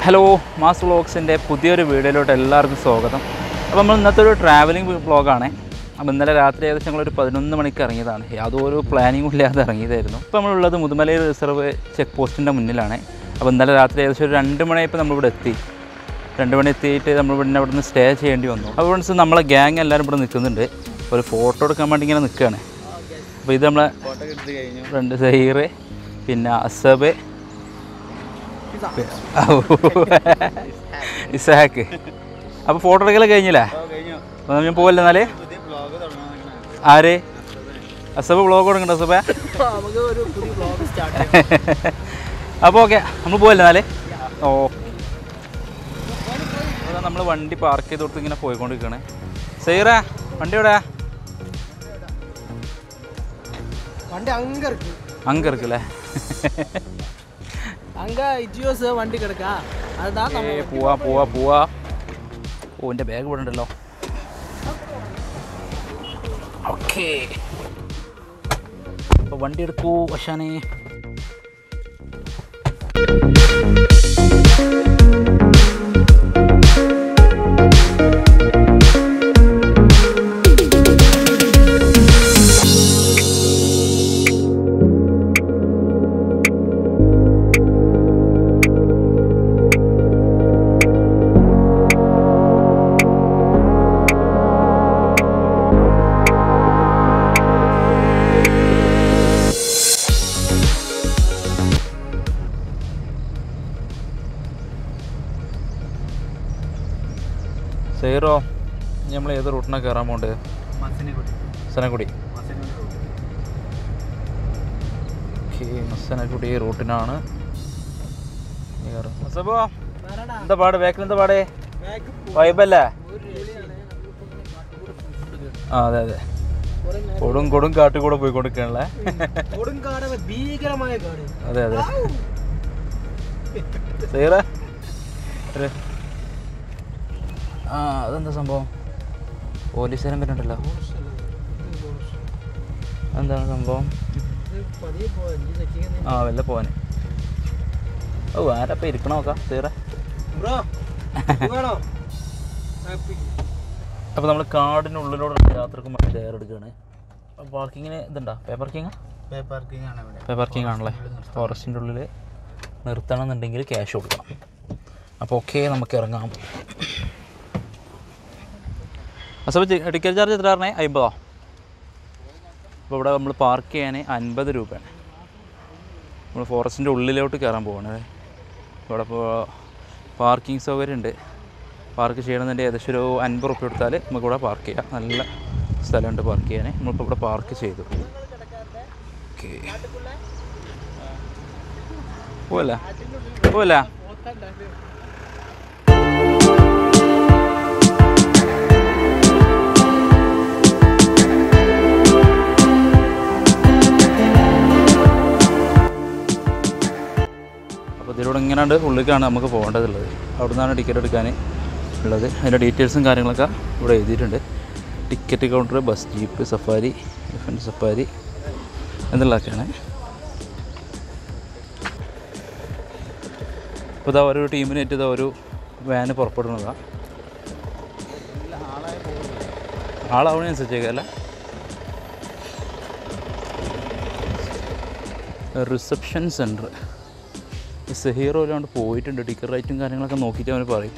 Hello mass വ്ളോഗ്സിൻ്റെ പുതിയൊരു വീഡിയോയിലോട്ട് എല്ലാവർക്കും സ്വാഗതം അപ്പോൾ നമ്മൾ ഇന്നത്തെ ഒരു ട്രാവലിംഗ് വ്ളോഗാണ് അപ്പോൾ ഇന്നലെ രാത്രി ഏകദേശം ഞങ്ങളൊരു പതിനൊന്ന് മണിക്ക് ഇറങ്ങിയതാണ് യാതൊരു പ്ലാനിങ്ങും ഇല്ലാതെ ഇറങ്ങിയതായിരുന്നു ഇപ്പോൾ നമ്മളുള്ളത് മുതുമലയിൽ റിസർവ് ചെക്ക് പോസ്റ്റിൻ്റെ മുന്നിലാണ് അപ്പോൾ ഇന്നലെ രാത്രി ഏകദേശം ഒരു രണ്ട് മണിയായപ്പോൾ നമ്മളിവിടെ എത്തി രണ്ട് മണി എത്തിയിട്ട് നമ്മൾ ഇവിടെ അവിടെ നിന്ന് സ്റ്റേ ചെയ്യേണ്ടി വന്നു അപ്പോൾ ഫ്രണ്ട്സ് നമ്മളെ ഗ്യാങ് എല്ലാവരും ഇവിടെ നിൽക്കുന്നുണ്ട് ഒരു ഫോട്ടോ എടുക്കാൻ വേണ്ടി ഇങ്ങനെ നിൽക്കുകയാണ് അപ്പോൾ ഇത് നമ്മളെ ഫോട്ടോ എടുത്ത് കഴിഞ്ഞു രണ്ട് സഹീർ പിന്നെ അസബ് ഇസാക്ക് അപ്പോൾ ഫോട്ടോ എടുക്കലൊക്കെ കഴിഞ്ഞില്ലേ ഓ കഴിഞ്ഞു അപ്പോൾ ഞാൻ പോവല്ലേ എന്നാല് പുതിയ ബ്ലോഗ് തുടങ്ങാൻ ആര് അസബ് വ്ളോഗ് കൊടുക്കണ്ട അസബ നമുക്ക് ഒരു പുതിയ ബ്ലോഗ് സ്റ്റാർട്ട് അപ്പോൾ ഓക്കെ നമ്മൾ പോവല്ലേ എന്നാല് ഓ നമ്മൾ വണ്ടി പാർക്ക് ചെയ്ത് കൊടുത്ത് ഇങ്ങനെ പോയിക്കൊണ്ടിരിക്കുകയാണ് സൈറ വണ്ടി എവിടെ വണ്ടി அங்க இருக்கு അങ്ക ഇരിക്കല്ലേ அங்க ജിയോസ് വണ്ടി കിടക്കാ அதுதான் நம்ம ഏ, പോവാ പോവാ പോവാ ഓ എൻ്റെ ബാഗ് ഇവിടെ ഉണ്ടല്ലോ ഓക്കെ അപ്പോൾ വണ്ടി എടുക്കൂ അശാനെ സൈറോ നമ്മൾ ഏത് റൂട്ടിനാണ് കയറാൻ പോകേണ്ടത് മസനക്കുടി ഓക്കെ മസനക്കുടി റൂട്ടിനാണ് മസബോ എന്താ പാട് ബാക്കിൽ എന്താ പാടേ വൈബല്ലേ ആ അതെ അതെ കൊടും കൊടും കാട്ടിൽ കൂടെ പോയിക്കൊണ്ടിരിക്കണല്ലേ കൊടുങ്കാട് ഭീകരമായ കാട് അതെ അതെ സൈറ ഒരു- ആ അതെന്താ സംഭവം പോലീസുകാരൻ വരുന്നുണ്ടല്ലോ എന്താണ് സംഭവം പതിയെ പോവാ നീ തെറ്റിക്കുന്ന ആ വല്ല പോവാന് ഓ ആരപ്പം ഇരിക്കണ നോക്കാം സീറ ബ്രോ വേണോ അപ്പോൾ നമ്മൾ കാടിനുള്ളിലൂടെ യാത്രക്ക് വേണ്ടി തയ്യാറെടുക്കുകയാണ് പാർക്കിങ്ങിന് ഇതുണ്ടോ പേ പാർക്കിങ്ങാ പേ പാർക്കിംഗ് ആണ് ഇവിടെ പേ പാർക്കിംഗ് ആണല്ലേ ഫോറസ്റ്റിൻ്റെ ഉള്ളിൽ നിർത്തണം എന്നുണ്ടെങ്കിൽ ക്യാഷ് കൊടുക്കണം അപ്പോൾ ഓക്കെ നമുക്ക് ഇറങ്ങാം അപ്പോൾ ടിക്കറ്റ് ചാർജ് എത്ര പറഞ്ഞേ അമ്പതോ അപ്പോൾ ഇവിടെ നമ്മൾ പാർക്ക് ചെയ്യാൻ അൻപത് രൂപയാണ് നമ്മൾ ഫോറസ്റ്റിൻ്റെ ഉള്ളിലോട്ട് കയറാൻ പോവാണ് ഇവിടെ ഇപ്പോൾ പാർക്കിംഗ് സൗകര്യം ഉണ്ട് പാർക്ക് ചെയ്യണമെന്നുണ്ടെങ്കിൽ ഏകദേശം ഒരു അൻപത് റുപ്യ കൊടുത്താൽ നമുക്ക് ഇവിടെ പാർക്ക് ചെയ്യാം നല്ല സ്ഥലമുണ്ട് പാർക്ക് ചെയ്യാൻ നമ്മളിപ്പോൾ ഇവിടെ പാർക്ക് ചെയ്തു ഓക്കെ പോവല്ല പോവല്ല അപ്പോൾ ഇതിലൂടെ ഇങ്ങനെയാണ് ഉള്ളിലേക്കാണ് നമുക്ക് പോകേണ്ടതുള്ളത് അവിടെ നിന്നാണ് ടിക്കറ്റ് എടുക്കാൻ ഉള്ളത് അതിൻ്റെ ഡീറ്റെയിൽസും കാര്യങ്ങളൊക്കെ ഇവിടെ എഴുതിയിട്ടുണ്ട് ticket counter bus jeep safari elephant safari എന്നുള്ളതൊക്കെയാണ് ഇപ്പോൾ ഇതാ ഓരോ ടീമിനായിട്ട് ഇതാ ഒരു വാന് പുറപ്പെടുന്നതാണ് ആളാവണനുസരിച്ചേക്കല്ല റിസപ്ഷൻ സെൻറ്റർ സെഹീറോ ഇല്ലാണ്ട് പോയിട്ടുണ്ട് ടിക്കറ്റ് റേറ്റും കാര്യങ്ങളൊക്കെ നോക്കിയിട്ട് അവന് പറയും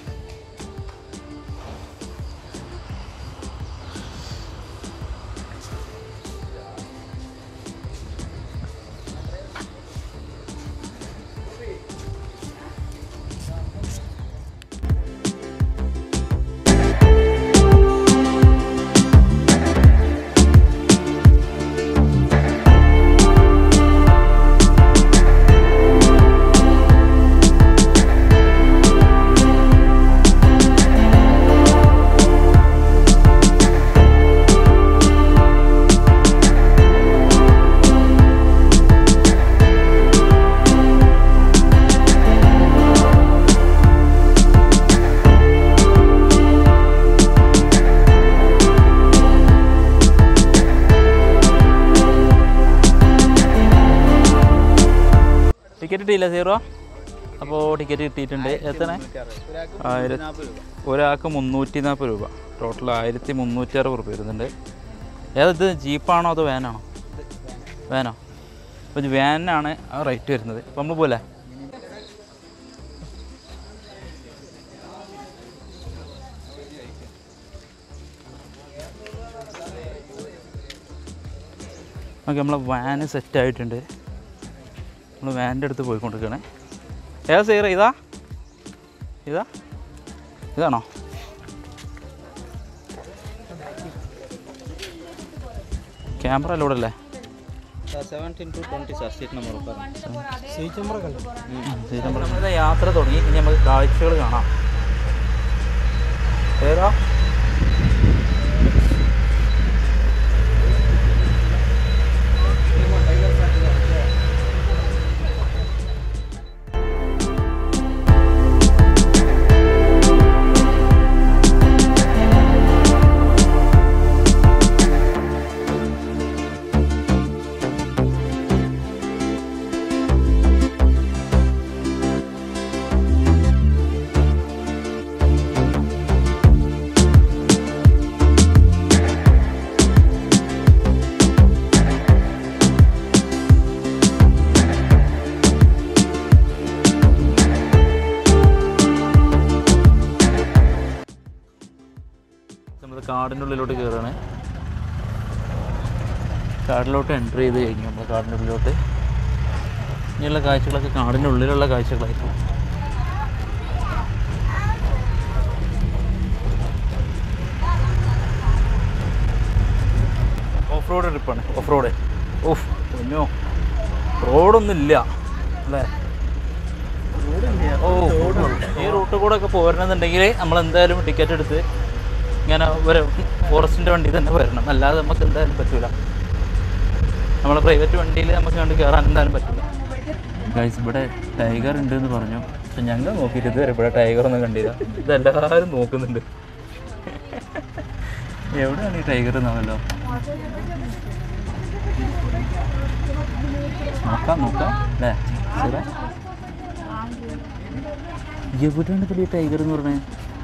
ടിക്കറ്റ് കിട്ടിയില്ല സീറോ അപ്പോൾ ടിക്കറ്റ് കിട്ടിയിട്ടുണ്ട് എത്ര ആയിരത്തി ഒരാൾക്ക് മുന്നൂറ്റി നാൽപ്പത് രൂപ ടോട്ടൽ ആയിരത്തി മുന്നൂറ്റി അറുപത് രൂപ വരുന്നുണ്ട് ഏതത് ജീപ്പാണോ അതോ വാനാണോ വാനോ അപ്പോൾ ഇത് വാനിനാണ് ആ റേറ്റ് വരുന്നത് അപ്പോൾ നമ്മൾ പോലെ ഓക്കെ നമ്മളെ വാന് സെറ്റ് ആയിട്ടുണ്ട് നമ്മൾ വാനിൻ്റെ അടുത്ത് പോയിക്കൊണ്ടിരിക്കുകയാണ് ഏതാ സീറ ഇതാ ഇതാ ഇതാണോ ക്യാമറ അല്ല ഇവിടെ അല്ലേ seventeen to twenty sir seat number ఒక സീറ്റ് നമ്പർ കണ്ടു നമ്മളിത് യാത്ര തുടങ്ങി ഇനി നമുക്ക് കാഴ്ചകൾ കാണാം ഏതാ നമ്മൾ കാടിൻ്റെ ഉള്ളിലോട്ട് കയറുകയാണ് കാടിലോട്ട് എൻ്റർ ചെയ്ത് കഴിഞ്ഞു നമ്മൾ കാടിൻ്റെ ഉള്ളിലോട്ട് ഇനിയുള്ള കാഴ്ചകളൊക്കെ കാടിൻ്റെ ഉള്ളിലുള്ള കാഴ്ചകളായിരിക്കും ഓഫ് റോഡ് ട്രിപ്പാണ് ഓഫ് റോഡ് ഓഫ് പൊന്നോ റോഡൊന്നും ഇല്ല അല്ലേ ഓ ഈ റൂട്ട് കൂടെ ഒക്കെ പോരണമെന്നുണ്ടെങ്കിൽ നമ്മൾ എന്തായാലും ടിക്കറ്റ് എടുത്ത് ഇങ്ങനെ ഒരു ഫോറസ്റ്റിൻ്റെ വണ്ടി തന്നെ വരണം അല്ലാതെ നമുക്ക് എന്തായാലും പറ്റൂല നമ്മളെ പ്രൈവറ്റ് വണ്ടിയിൽ നമുക്ക് കണ്ട് കയറാൻ എന്തായാലും പറ്റില്ല ഗൈസ് ഇവിടെ ടൈഗർ ഉണ്ട് എന്ന് പറഞ്ഞു പക്ഷെ ഞങ്ങൾ നോക്കിയിട്ട് ഇതുവരെ ഇവിടെ ടൈഗർ ഒന്നും കണ്ടില്ല ഇതെല്ലാവരും നോക്കുന്നുണ്ട് എവിടെയാണ് ഈ ടൈഗർ എന്നാണല്ലോ നോക്കാം നോക്കാം അല്ലേ ശരി എവിടെയാണ് ഇപ്പോൾ ഈ ടൈഗർ എന്ന് പറഞ്ഞത്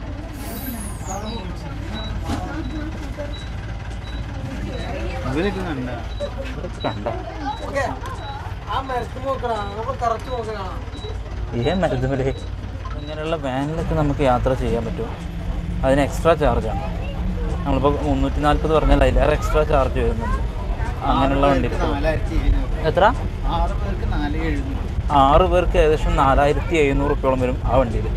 ഇവരൊക്കെ കണ്ട ഇവിടെ കണ്ടോ ആ മരത്ത് നോക്കണം നമ്മൾ കറക്റ്റ് നോക്കണം ഏ മരുന്നുമല്ലേ ഇങ്ങനെയുള്ള വാനിലൊക്കെ നമുക്ക് യാത്ര ചെയ്യാൻ പറ്റും അതിന് എക്സ്ട്രാ ചാർജാണ് നമ്മളിപ്പോൾ മുന്നൂറ്റി നാൽപ്പത് പറഞ്ഞാൽ അതിലേറെ എക്സ്ട്രാ ചാർജ് വരുന്നുണ്ട് അങ്ങനെയുള്ള വണ്ടി നാലായിരത്തി എഴുന്നൂറ് എത്ര ആറ് പേർക്ക് നാല് എഴുന്നൂറ് ആറ് പേർക്ക് ഏകദേശം നാലായിരത്തി എഴുന്നൂറ് റുപ്യോളം വരും ആ വണ്ടിയിൽ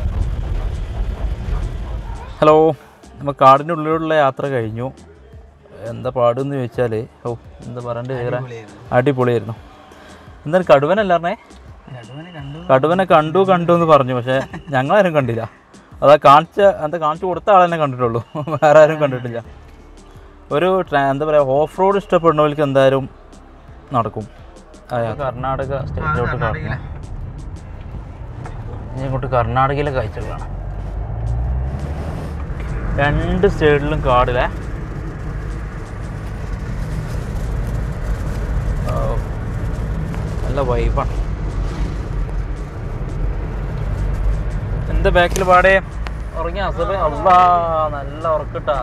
ഹലോ നമ്മൾ കാടിൻ്റെ ഉള്ളിലുള്ള യാത്ര കഴിഞ്ഞു എന്താ പാടെന്ന് ചോദിച്ചാൽ ഓ എന്താ പറയണ്ടേ വേറെ അടിപൊളിയായിരുന്നു എന്തായാലും കടുവനല്ലായിരുന്നേ കടുവനെ കണ്ടു കടുവനെ കണ്ടു കണ്ടു എന്ന് പറഞ്ഞു പക്ഷേ ഞങ്ങളാരും കണ്ടില്ല അതാ കാണിച്ച എന്താ കാണിച്ചു കൊടുത്ത ആളെന്നെ കണ്ടിട്ടുള്ളൂ വേറെ ആരും കണ്ടിട്ടില്ല ഒരു ട്രാ- എന്താ പറയുക ഓഫ് റോഡ് ഇഷ്ടപ്പെടുന്നവർക്ക് എന്തായാലും നടക്കും ആ, കർണാടക സ്റ്റേറ്റിലോട്ട് കടന്നു ഇനി ഇങ്ങോട്ട് കർണാടകയിലെ കാഴ്ചകളാണ് രണ്ട് സൈഡിലും കാടിലെ ഓ, നല്ല വൈബാണ് എന്താ ബാക്കിൽ പാടേ ഉറങ്ങിയ അസബ് അള്ളാ നല്ല ഉറക്കിട്ടാ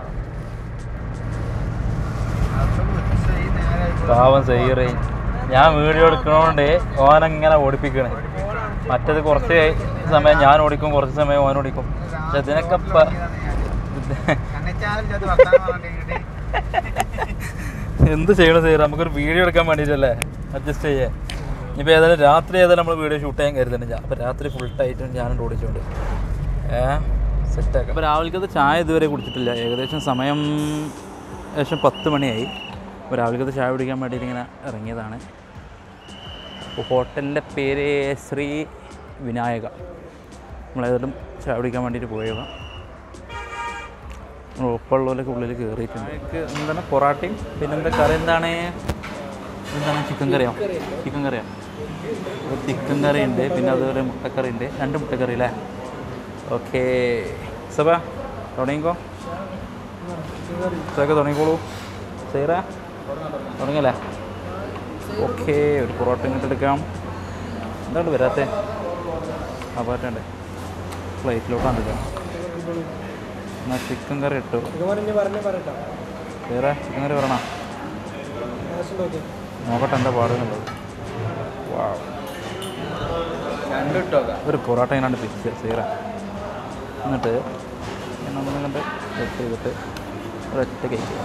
പാവം സയ്യറേ ഞാൻ വീഡിയോ എടുക്കണോണ്ട് ഓനങ്ങനെ ഓടിപ്പിക്കണേ മറ്റത് കുറച്ച് സമയം ഞാൻ ഓടിക്കും കുറച്ച് സമയം ഓൻ ഓടിക്കും പക്ഷെ ഇതിനൊക്കെ പ- കണ്ണച്ചാലും വർത്താനം പറഞ്ഞിട്ട് എന്ത് ചെയ്യണം സയ്യർ നമുക്കൊരു വീഡിയോ എടുക്കാൻ വേണ്ടിയിട്ടല്ലേ അഡ്ജസ്റ്റ് ചെയ്യേ ഇനിയിപ്പോൾ ഏതായാലും രാത്രി ഏതായാലും നമ്മൾ വീഡിയോ ഷൂട്ട് ചെയ്യാൻ കരുതുന്നില്ല അപ്പോൾ രാത്രി ഫുൾ ടൈറ്റും ഞാനും ഓടിച്ചുകൊണ്ട് ഏ സെറ്റാക്കാം അപ്പോൾ രാവിലത്തെ ചായ ഇതുവരെ കുടിച്ചിട്ടില്ല ഏകദേശം സമയം ഏകദേശം പത്ത് മണിയായി അപ്പോൾ രാവിലത്തെ ചായ കുടിക്കാൻ വേണ്ടിയിട്ട് ഇങ്ങനെ ഇറങ്ങിയതാണ് അപ്പോൾ ഹോട്ടലിൻ്റെ പേര് ശ്രീ വിനായക നമ്മളേതായാലും ചായ കുടിക്കാൻ വേണ്ടിയിട്ട് പോയേക്കാം ഉപ്പുള്ളവരൊക്കെ ഉള്ളിൽ കയറിയിട്ടുണ്ട് എന്താണ് പൊറാട്ടയും പിന്നെന്താ കറി എന്താണ് എന്താണ് ചിക്കൻ കറിയോ ചിക്കൻ കറിയോ അപ്പോൾ ചിക്കൻ കറി ഉണ്ട് പിന്നെ അതുപോലെ മുട്ടക്കറി ഉണ്ട് രണ്ട് മുട്ടക്കറി അല്ലേ ഓക്കെ സബ തുടങ്ങിക്കോ സൊക്കെ തുടങ്ങിക്കോളൂ സൈറ തുടങ്ങിയല്ലേ ഓക്കെ ഒരു പൊറോട്ട ഇങ്ങോട്ട് എടുക്കാം എന്താണ് വരാത്തേ ആ പറ്റണ്ടേ പ്ലേറ്റിലോട്ടാണ് ഇടുക എന്നാൽ ചിക്കൻ കറി ഇട്ടു ഇത് പറഞ്ഞ് പറഞ്ഞ് പറയട്ടോ വേറെ ചിക്കൻ കറി പറയണോ ടേസ്റ്റ് നോക്കി നോക്കട്ടെ എന്താ പാടുന്നുള്ളത് വാ രണ്ടും ഇട്ടോക്കാം ഒരു പൊറോട്ട ഇങ്ങനെ പിച്ച് സീറ എന്നിട്ട് നമ്മൾ കണ്ട് സെറ്റ് ചെയ്തിട്ട് ഒരൊറ്റ കേക്ക്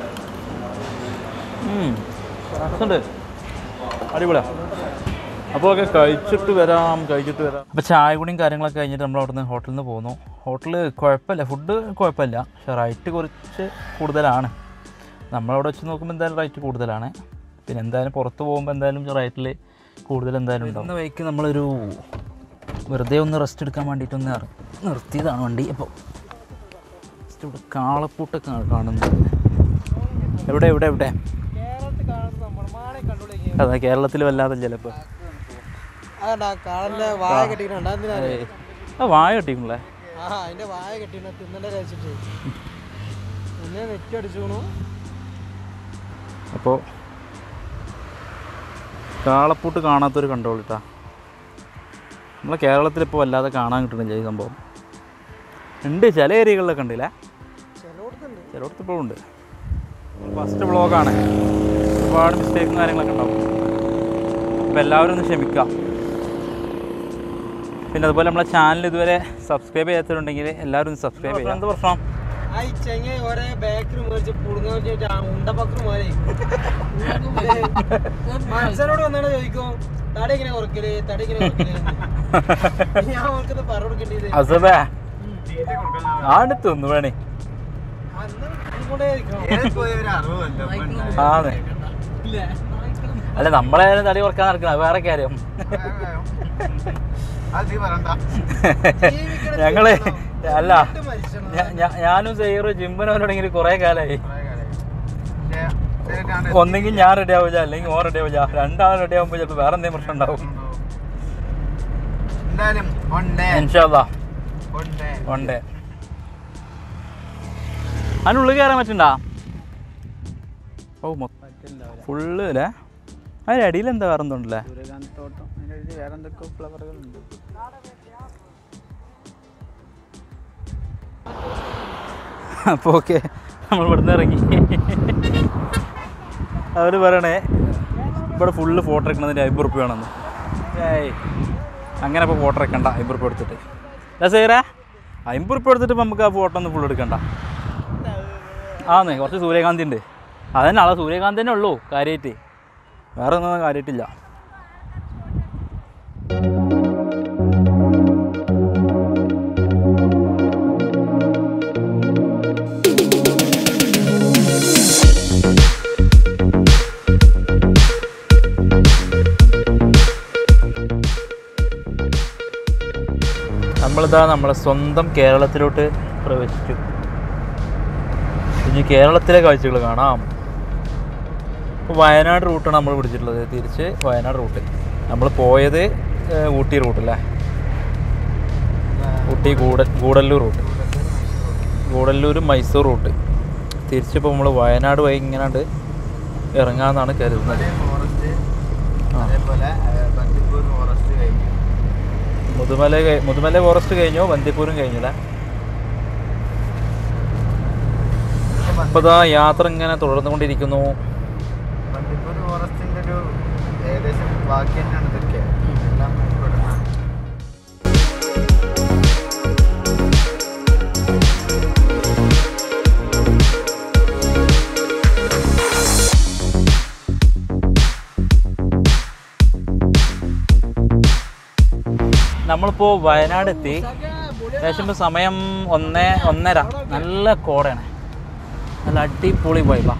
ഉണ്ട് അടിപൊളിയാ അപ്പോൾ ഒക്കെ കഴിച്ചിട്ട് വരാം കഴിച്ചിട്ട് വരാം അപ്പോൾ ചായ കുടിയും കാര്യങ്ങളൊക്കെ കഴിഞ്ഞിട്ട് നമ്മൾ അവിടുന്ന് ഹോട്ടലിൽ നിന്ന് പോന്നു ഹോട്ടൽ കുഴപ്പമില്ല ഫുഡ് കുഴപ്പമില്ല പക്ഷേ റേറ്റ് കുറച്ച് കൂടുതലാണ് നമ്മളവിടെ വെച്ച് നോക്കുമ്പോൾ എന്തായാലും റേറ്റ് കൂടുതലാണ് പിന്നെ എന്തായാലും പുറത്ത് പോകുമ്പോൾ എന്തായാലും റേറ്റിൽ കൂടുതൽ എന്തായാലും ഉണ്ടാവും ഇന്ന് വൈക്ക് നമ്മളൊരു വെറുതെ ഒന്ന് റെസ്റ്റ് എടുക്കാൻ വേണ്ടിയിട്ടൊന്ന് ഇറ- നിർത്തിയതാണ് വണ്ടി അപ്പോൾ ജസ്റ്റ് ഇവിടെ കാളപ്പൂട്ടൊക്കെ കാണുന്നത് എവിടെ എവിടെ എവിടെ കേരളത്തിൽ കാണുന്ന നമ്മൾ മാണെ കണ്ടുപിടിക്കുക അതാ കേരളത്തിൽ വല്ലാതെ ചിലപ്പോൾ അതാ കാളന്റെ വായ കെട്ടിട്ടുണ്ട് എന്തിനാ ആ വായ കെട്ടിക്കണല്ലേ ആ അതിന്റെ വായ കെട്ടിട്ട് തിന്നലെ കഴിച്ചിട്ട് പിന്നെ നെറ്റ് അടിച്ചു അപ്പോൾ കാളപ്പൂട്ട് കാണാത്തൊരു കണ്ടോളിട്ടാ നമ്മളെ കേരളത്തിൽ ഇപ്പോൾ വല്ലാതെ കാണാൻ കിട്ടുന്നില്ല ഈ സംഭവം ഉണ്ട് ചില ഏരിയകളിലൊക്കെ ഉണ്ടല്ലേ ചിലയിടത്തുണ്ട് ചിലയിടത്ത് ഇപ്പോഴും ഉണ്ട് ഫസ്റ്റ് വ്ളോഗാണ് ഒരുപാട് മിസ്റ്റേക്കും കാര്യങ്ങളൊക്കെ ഉണ്ടാവും അപ്പോൾ എല്ലാവരും ഒന്ന് ക്ഷമിക്കാം പിന്നെ അതുപോലെ നമ്മളെ ചാനൽ ഇതുവരെ സബ്സ്ക്രൈബ് ചെയ്യാത്തവരുണ്ടെങ്കിൽ എല്ലാവരും ഒന്ന് സബ്സ്ക്രൈബ് ചെയ്യാം എന്ത് പ്രശ്നം ആ ഈ ചെങ്ങ ഒരേ ബാക്കിൽ മേടിച്ച് പുടുങ്ങാൻ വെച്ചിട്ട് ആ ഉണ്ടപ്പക്കറ് മാറി മനസ്സിനോട് വന്നാണ് ചോദിക്കും തടി ഇങ്ങനെ കുറക്കല് തടി ഇങ്ങനെ കുറക്കല് എന്ന്. ഞാൻ ഓർക്കുന്നത് പറഞ്ഞു കൊടുക്കേണ്ടത് അസബേ ആണ് തിന്നു വേണേ അന്ന് ഇതുകൊണ്ടേ ഇരിക്കണം. ഏറിപ്പോയ ഒരു അറുപല്ലോ ആന്നേ അല്ല നമ്മളായാലും തടി കുറക്കാൻ നടക്കണം അത് വേറെ കാര്യം അത് നീ പറയണ്ട ജീവിക്കണ ഞങ്ങള് ജീവിതം അല്ല ഇട്ട് മരിച്ചണം. ഞാ- ഞാ- ഞാനും സെയ്റ് ജിമ്മിനോടെങ്കിൽ കുറേ കാലമായി കുറേ കാലായി. പക്ഷേ, ശരിക്കാണ് ഒന്നെങ്കിൽ ഞാൻ റെഡി ആവില്ല അല്ലെങ്കിൽ ഓൻ റെഡി ആവില്ല രണ്ടാളും റെഡി ആകുമ്പോൾ ചിലപ്പോൾ വേറെ എന്തെങ്കിലും പ്രശ്നം ഉണ്ടാവും എന്തായാലും one day, ഇൻഷാല്ല one day. വൺ ഡേ അതിനുള്ളിൽ കയറാൻ പറ്റണ്ടാ ഓ മൊത്തം ഫുള്ള് അല്ലേ അതിൻ്റെ അടിയിൽ എന്താ വേറെ എന്തുണ്ടല്ലേ സൂര്യകാന്തി തോട്ടം അതിൻ്റെ ഇടയിൽ വേറെ എന്തൊക്കെയോ ഫ്ലവറുകളുണ്ട് അപ്പോൾ ഓക്കെ നമ്മൾ ഇവിടുന്ന് ഇറങ്ങി അവർ പറയണേ ഇവിടെ ഫുള്ള് ഫോട്ടോ എടുക്കണതിൻ്റെ അമ്പത് റുപ്യ വേണമെന്ന് ഏയ് അങ്ങനെ ഇപ്പോൾ ഫോട്ടോ എടുക്കണ്ട അമ്പത് റുപ്യ എടുത്തിട്ട് അല്ല സേരാ അമ്പത് റുപ്യ എടുത്തിട്ട് ഇപ്പം നമുക്ക് ആ ഫോട്ടോ ഒന്ന് ഫുൾ എടുക്കണ്ട ആന്നേ കുറച്ച് സൂര്യകാന്തി ഉണ്ട് അതന്നെ ആളെ സൂര്യകാന്തി തന്നെ ഉള്ളൂ കാര്യമായിട്ട് വേറെ ഒന്നും കാര്യമായിട്ടില്ല നമ്മളിതാ നമ്മളെ സ്വന്തം കേരളത്തിലോട്ട് പ്രവേശിച്ചു ഇനി കേരളത്തിലെ കാഴ്ചകൾ കാണാം ഇപ്പോൾ വയനാട് റൂട്ടാണ് നമ്മൾ പിടിച്ചിട്ടുള്ളത് തിരിച്ച് വയനാട് റൂട്ട് നമ്മൾ പോയത് ഏഹ്, ഊട്ടി റൂട്ടല്ലേ ഊട്ടി ഗൂഡ ഗൂഡല്ലൂർ റൂട്ട് ഗൂഡല്ലൂർ മൈസൂർ റൂട്ട് തിരിച്ചിപ്പോൾ നമ്മൾ വയനാട് വഴി ഇങ്ങനെ ഇറങ്ങാമെന്നാണ് കരുതുന്നത് ഫോറസ്റ്റ് ആ. അതേപോലെ ഏഹ്, ബന്ദിപ്പൂർ ഫോറസ്റ്റ് കഴിഞ്ഞു മുതുമല കഴി- മുതുമല ഫോറസ്റ്റ് കഴിഞ്ഞോ ബന്ദിപ്പൂരും കഴിഞ്ഞില്ല അപ്പോൾ ഇതാ യാത്ര ഇങ്ങനെ തുടർന്നുകൊണ്ടിരിക്കുന്നു ബന്ദിപ്പൂർ ഫോറസ്റ്റിന്റെ ഒരു ഏകദേശം ബാക്കി തന്നെയാണ് ഇതൊക്കെ എല്ലാം ഉൾപ്പെടുന്ന നമ്മളിപ്പോൾ വയനാട് എത്തി ഏകദേശം ഇപ്പോൾ സമയം ഒന്ന് ഒന്നര നല്ല കോടയാണ് നല്ല അടിപൊളി വൈബാ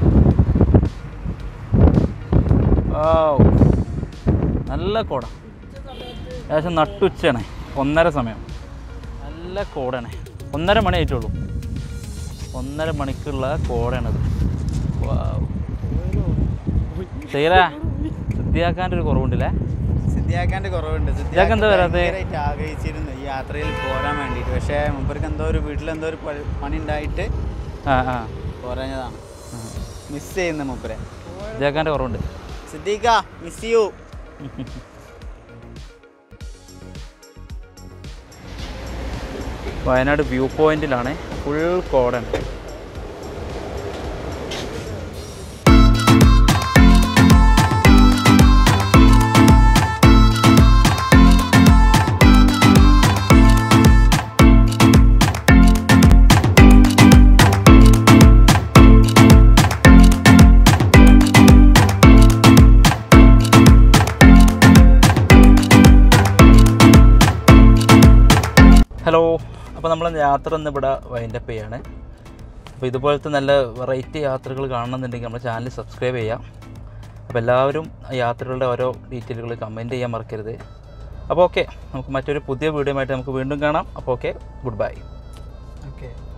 ഓ നല്ല കോട ഏകദേശം നട്ടുച്ചയാണ് ഒന്നര സമയം നല്ല കോടയാണ് ഒന്നര മണി ആയിട്ടുള്ളൂ ഒന്നര മണിക്കുള്ള കോടയാണത് ശരിയാ ശുദ്ധിയാക്കാൻ്റെ ഒരു കുറവുണ്ടല്ലേ സിദ്ധിയാക്കാൻ്റെ കുറവുണ്ട് സിദ്ധിയാക്ക് എന്താ വരാത്തെ? ഭയങ്കരമായിട്ട് ആഗ്രഹിച്ചിരുന്നു ഈ യാത്രയിൽ പോരാൻ വേണ്ടിയിട്ട് പക്ഷേ മുമ്പർക്ക് എന്തോ ഒരു വീട്ടിലെന്തോ ഒരു പ- പണി ഉണ്ടായിട്ട് ആ ആ കുറഞ്ഞതാണ് മിസ് ചെയ്യുന്നു മുപ്പരെ ശുദ്ധിയാക്കാൻ്റെ കുറവുണ്ട് സിദ്ദീഖ മിസ് യു വയനാട് വ്യൂ പോയിന്റിലാണ് ഫുൾ കോടയാണ് ഹലോ അപ്പോൾ നമ്മൾ യാത്ര ഇന്ന് ഇവിടെ വൈൻഡപ്പ് ചെയ്യാണ് അപ്പോൾ ഇതുപോലത്തെ നല്ല വെറൈറ്റി യാത്രകൾ കാണണമെന്നുണ്ടെങ്കിൽ നമ്മുടെ ചാനൽ സബ്സ്ക്രൈബ് ചെയ്യാം അപ്പോൾ എല്ലാവരും ആ യാത്രകളുടെ ഓരോ ഡീറ്റെയിലുകൾ കമൻറ്റ് ചെയ്യാൻ മറക്കരുത് അപ്പോൾ ഓക്കെ നമുക്ക് മറ്റൊരു പുതിയ വീഡിയോ ആയിട്ട് നമുക്ക് വീണ്ടും കാണാം അപ്പോൾ ഓക്കെ ഗുഡ് ബൈ ഓക്കെ